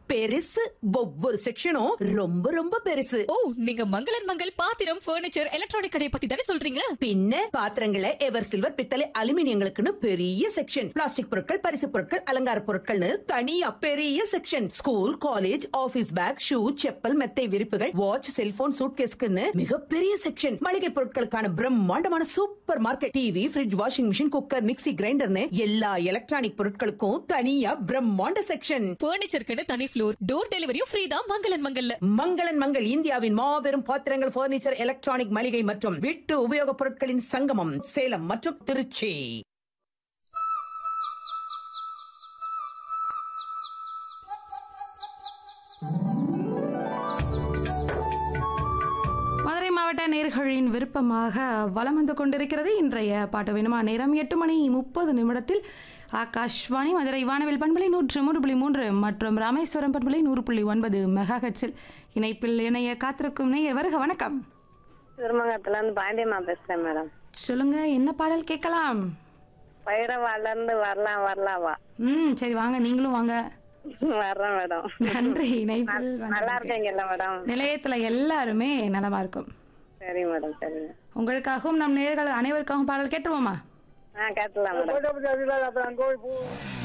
பெருசு ஒவ்வொரு செக்ஷனும் ரொம்ப ரொம்ப பெருசு ஓ நீங்க மங்களன் மங்கள் பாத்திரம் ஃபர்னிச்சர் எலக்ட்ரானிக் கடை பத்தி தானே சொல்றீங்க பின்ன பாத்திரங்களை எவர் சில்வர் பித்தளை அலுமினியங்களுக்குன்னு பெரிய செக்ஷன் பிளாஸ்டிக் பொருட்கள் பரிசு பொருட்கள் அலங்கார பொருட்கள்னு தனியா பெரிய section school college office bag shoe chappal மெத்தை விரிப்புகள் வாட்ச் செல்போன் சூட்கேஸ்க்குன்னு மிகப்பெரிய செக்ஷன் மளிகை பொருட்களுக்கான பிரம்மாண்டமான super market TV fridge washing machine cooker mixie கிரைண்டர்னு எல்லா எலக்ட்ரானிக் பொருட்களுக்கும் தனியா பிரம்மாண்ட செக்ஷன் ஃபர்னிச்சருக்குன்னு தனி ஃப்ளோர் டோர் டெலிவரியும் ஃப்ரீ தான் மங்களன் மங்கல்ல மங்களன் மங்கள் இந்தியாவின் மாபெரும் பாத்திரங்கள் பர்னிச்சர் எலக்ட்ரானிக் மளிகை மற்றும் வீட்டு உபயோகப் பொருட்களின் சங்கமம் சேலம் மற்றும் திருச்சி மதுரை மாவட்ட நேர்களின் விருப்பமாக வலம் வந்து கொண்டிருக்கிறது இன்றைய பாட்டு வேணுமா நேரம் எட்டு மணி முப்பது நிமிடத்தில் ஆகாஷ்வாணி மதுரை வானவில் பண்பலை நூற்று மூன்று புள்ளி மூன்று மற்றும் ராமேஸ்வரம் பண்பலை நூறு புள்ளி ஒன்பது மெகா ஹெட்ஸில் இணைப்பில் இணைய காத்திருக்கும் நேயர் வருக வணக்கம் திருமங்கத்துல இருந்து பாண்டியம்மா பேசுறேன் மேடம் சொல்லுங்க என்ன பாடல் கேட்கலாம் பைரவால இருந்து வரலாம் வரலாவா ம் சரி வாங்க நீங்களும் வாங்க வர்றேன் மேடம் நன்றி இணைப்பில் நல்லா வந்ததற்கு. இருக்கீங்கல்ல மேடம் நிலையத்துல எல்லாருமே நலமா இருக்கும் சரி மேடம் சரிங்க உங்களுக்காகவும் நம் நேர்கள் அனைவருக்காகவும் பாடல் கேட்டுருவோமா ஆ கேட்டலாம் மேடம்